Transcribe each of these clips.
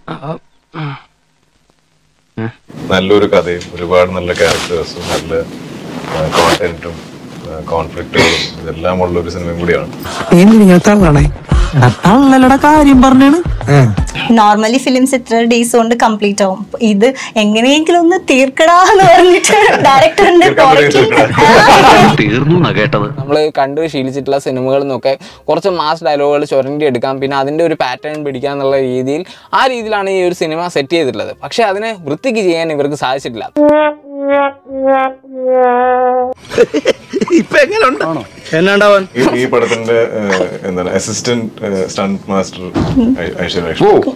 നല്ലൊരു കഥയും ഒരുപാട് നല്ല ക്യാരക്ടേഴ്സും നല്ല കോണ്ടന്റും കോൺഫ്ലിക്റ്റുകളും ഇതെല്ലാം ഉള്ള ഒരു സിനിമയും കൂടിയാണ് തള്ളലട കാര്യം പറഞ്ഞാണ് നോർമലി ഫിലിംസ് ഇത്ര ഡേയ്സ് കൊണ്ട് കംപ്ലീറ്റ് ആവും ഇത് എങ്ങനെയെങ്കിലും ഒന്ന് തീർക്കടാ എന്ന് പറഞ്ഞിട്ട് ഡയറക്ടറിന്റെ തീർന്നു കേട്ടത് നമ്മൾ കണ്ട് ശീലിച്ചിട്ടുള്ള സിനിമകളിൽ നിന്നൊക്കെ കുറച്ച് മാസ് ഡയലോഗുകൾ ചുരണ്ടി എടുക്കാം പിന്നെ അതിൻ്റെ ഒരു പാറ്റേൺ പിടിക്കുക എന്നുള്ള രീതിയിൽ ആ രീതിയിലാണ് ഈ ഒരു സിനിമ സെറ്റ് ചെയ്തിട്ടുള്ളത് പക്ഷേ അതിനെ വൃത്തിക്ക് ചെയ്യാൻ ഇവർക്ക് സാധിച്ചിട്ടില്ല എന്നാണ്ടാവാൻ ഈ- ഈ പടത്തിന്റെ ഏഹ്, എന്താണ് അസിസ്റ്റന്റ് സ്റ്റണ്ട് മാസ്റ്റർ ഐശ്വര്യ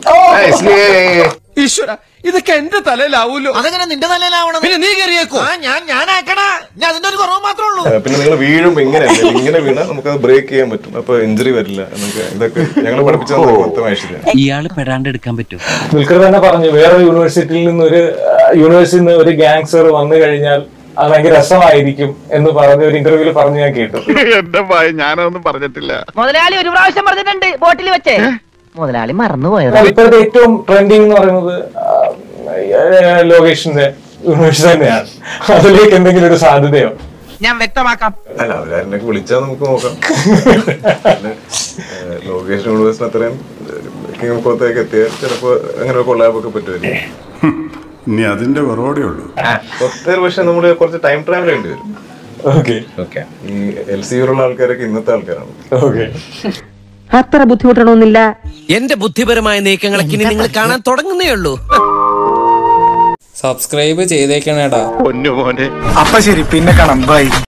ഈശ്വര ഇതൊക്കെ എന്റെ തലയിലാവൂലോ അതെങ്ങനെ നിന്റെ തലയിലാവണം പിന്നെ നീ കയറിയേക്കോ ഞാൻ ഞാനാക്കണ ഞാൻ അതിന്റെ ഒരു കുറവ് മാത്രമേ ഉള്ളൂ ഏഹ്, പിന്നെ നിങ്ങൾ വീഴുമ്പോ ഇങ്ങനെ അല്ല, ഇങ്ങനെ വീണാൽ നമുക്കത് ബ്രേക്ക് ചെയ്യാൻ പറ്റും അപ്പൊ ഇഞ്ചുറി വരില്ല നമുക്ക് ഇതൊക്കെ ഞങ്ങൾ പഠിപ്പിച്ച മൊത്തം ഐശ്വര്യ ഇയാള് പെടാണ്ട് എടുക്കാൻ പറ്റും ദുൽഖർ തന്നെ പറഞ്ഞു വേറെ യൂണിവേഴ്സിറ്റിയിൽ നിന്ന് ഒരു യൂണിവേഴ്സിറ്റിയിൽ നിന്ന് ഒരു ഗാങ്സ്റ്റർ വന്നു കഴിഞ്ഞാൽ അത് ഭയങ്കര രസമായിരിക്കും എന്ന് പറഞ്ഞ ഒരു ഇന്റർവ്യൂവിൽ പറഞ്ഞു ഞാൻ കേട്ടു എന്റെ ഭയ ഞാനൊന്നും പറഞ്ഞിട്ടില്ല മുതലാളി ഒരു പ്രാവശ്യം പറഞ്ഞിട്ടുണ്ട് ബോട്ടിൽ വെച്ച് മുതലാളി മറന്നുപോയത് എന്നാൽ ഇപ്പോഴത്തെ ഏറ്റവും ട്രെൻഡിങ് എന്ന് പറയുന്നത് ആ, ലോകേഷിന്റെ യൂണിവേഴ്സിറ്റി തന്നെയാണ് അതിലേക്ക് എന്തെങ്കിലും ഒരു സാധ്യതയോ ഞാൻ വ്യക്തമാക്കാം അല്ല അവരാരനൊക്കെ വിളിച്ചാൽ നമുക്ക് നോക്കാം പിന്നെ, ഏഹ്, ലോകേഷ് യൂണിവേഴ്സിന് അത്രയും കിങ് ഓഫ് കോത്തേക്ക് എത്തിയാൽ ചിലപ്പോ അങ്ങനെ കൊള്ളാബൊക്കെ പറ്റുമായിരിക്കും ഇനി അതിന്റെ കുറവോടെ ഉള്ളൂ ഒത്തേര് പക്ഷെ നമ്മള് കുറച്ച് ടൈം ട്രാവൽ ചെയ്യേണ്ടി വരും ഓക്കെ ഓക്കെ ഈ എൽ സി യുള്ള ആൾക്കാരൊക്കെ ഇന്നത്തെ ആൾക്കാരാണ് ഓക്കെ അത്ര ബുദ്ധിമുട്ടണമെന്നില്ല എന്റെ ബുദ്ധിപരമായ നീക്കങ്ങളൊക്കെ ഇനി നിങ്ങൾ കാണാൻ തുടങ്ങുന്നേ ഉള്ളൂ സബ്സ്ക്രൈബ് ചെയ്തേക്കണേടാ പൊന്നു മോനെ അപ്പൊ ശരി പിന്നെ കാണാം ബൈ